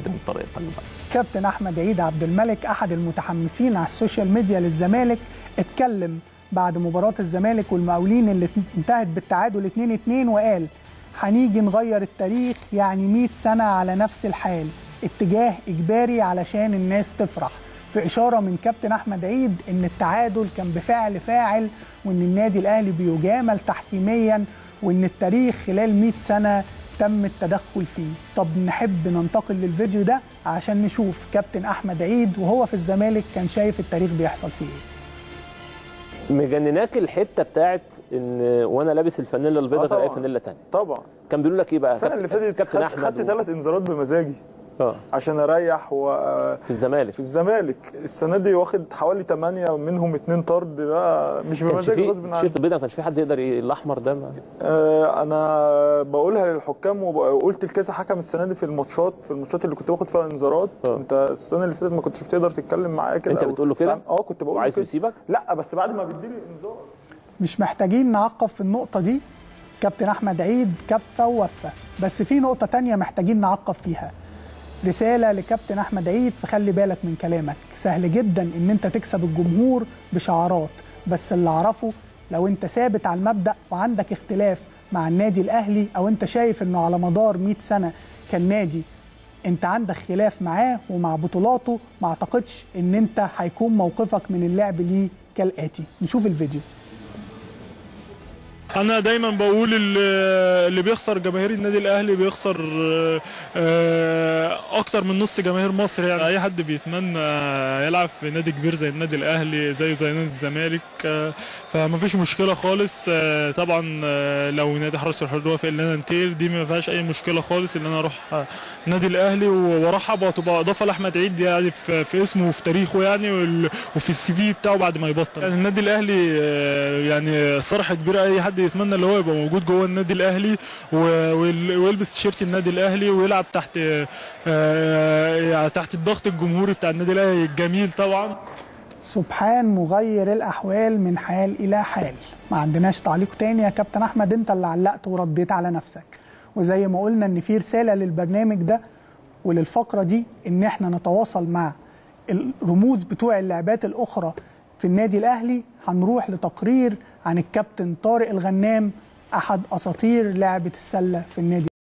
بطريقه ما كابتن احمد عيد عبد الملك احد المتحمسين على السوشيال ميديا للزمالك اتكلم بعد مباراه الزمالك والمقاولين اللي انتهت بالتعادل 2-2 وقال هنيجي نغير التاريخ يعني 100 سنه على نفس الحال اتجاه اجباري علشان الناس تفرح في اشاره من كابتن احمد عيد ان التعادل كان بفعل فاعل وان النادي الاهلي بيجامل تحكيميا وان التاريخ خلال 100 سنه تم التدخل فيه طب نحب ننتقل للفيديو ده عشان نشوف كابتن احمد عيد وهو في الزمالك كان شايف التاريخ بيحصل فيه ايه مجنناك الحته بتاعت ان وانا لابس الفانيلا البيضاء طبعاً. تلاقي فانيلا تانية طبعا كان بيقولوا لك ايه بقى السنه اللي كابتن- فاتت كابتن خدت- احمد خدت و- ثلاث انذارات بمزاجي اه عشان اريح و في الزمالك في الزمالك السنه دي واخد حوالي 8 منهم 2 طرد بقى مش كانش بمزاجي غصب في عني الشيط البيضاء ما كانش في حد يقدر ي- الاحمر ده ما آه، انا بقولها للحكام وقلت لكذا حكم السنه دي في الماتشات في الماتشات اللي كنت باخد فيها انذارات آه. انت السنه اللي فاتت ما كنتش بتقدر تتكلم معايا كده انت أو بتقول له كده؟ تتعامل- اه كنت بقول له وعايزه كده يسيبك لا بس بعد ما بيديلي انذار مش محتاجين نعقب في النقطة دي كابتن أحمد عيد كفة ووفة بس في نقطة تانية محتاجين نعقب فيها رسالة لكابتن أحمد عيد فخلي بالك من كلامك سهل جدا إن أنت تكسب الجمهور بشعارات بس اللي أعرفه لو أنت ثابت على المبدأ وعندك اختلاف مع النادي الأهلي أو أنت شايف إنه على مدار 100 سنة كان نادي انت عندك خلاف معاه ومع بطولاته ما اعتقدش ان انت هيكون موقفك من اللعب ليه كالاتي نشوف الفيديو انا دايما بقول اللي اللي بيخسر جماهير النادي الاهلي بيخسر آه، آه، اكتر من نص جماهير مصر يعني اي حد بيتمنى يلعب في نادي كبير زي النادي الاهلي زيه زي نادي الزمالك آه، فما فيش مشكله خالص آه، طبعا آه، لو نادي حرس الحدود وافق ان انا انتقل دي ما فيهاش اي مشكله خالص ان انا اروح آه، النادي الاهلي وارحب وتبقى اضافه لاحمد عيد يعني في, في اسمه وفي تاريخه يعني وال- وفي السي في بتاعه بعد ما يبطل يعني النادي الاهلي آه، يعني صرح كبيره اي حد يتمنى اللي هو يبقى موجود جوه النادي الاهلي و- وال- ويلبس تيشيرت النادي الاهلي ويلعب تحت آه، يعني تحت الضغط الجمهوري بتاع النادي الاهلي الجميل طبعا سبحان مغير الأحوال من حال إلى حال ما عندناش تعليق تاني يا كابتن أحمد أنت اللي علقت ورديت على نفسك وزي ما قلنا إن في رسالة للبرنامج ده وللفقرة دي إن إحنا نتواصل مع الرموز بتوع اللعبات الأخرى في النادي الأهلي هنروح لتقرير عن الكابتن طارق الغنام أحد أساطير لعبة السلة في النادي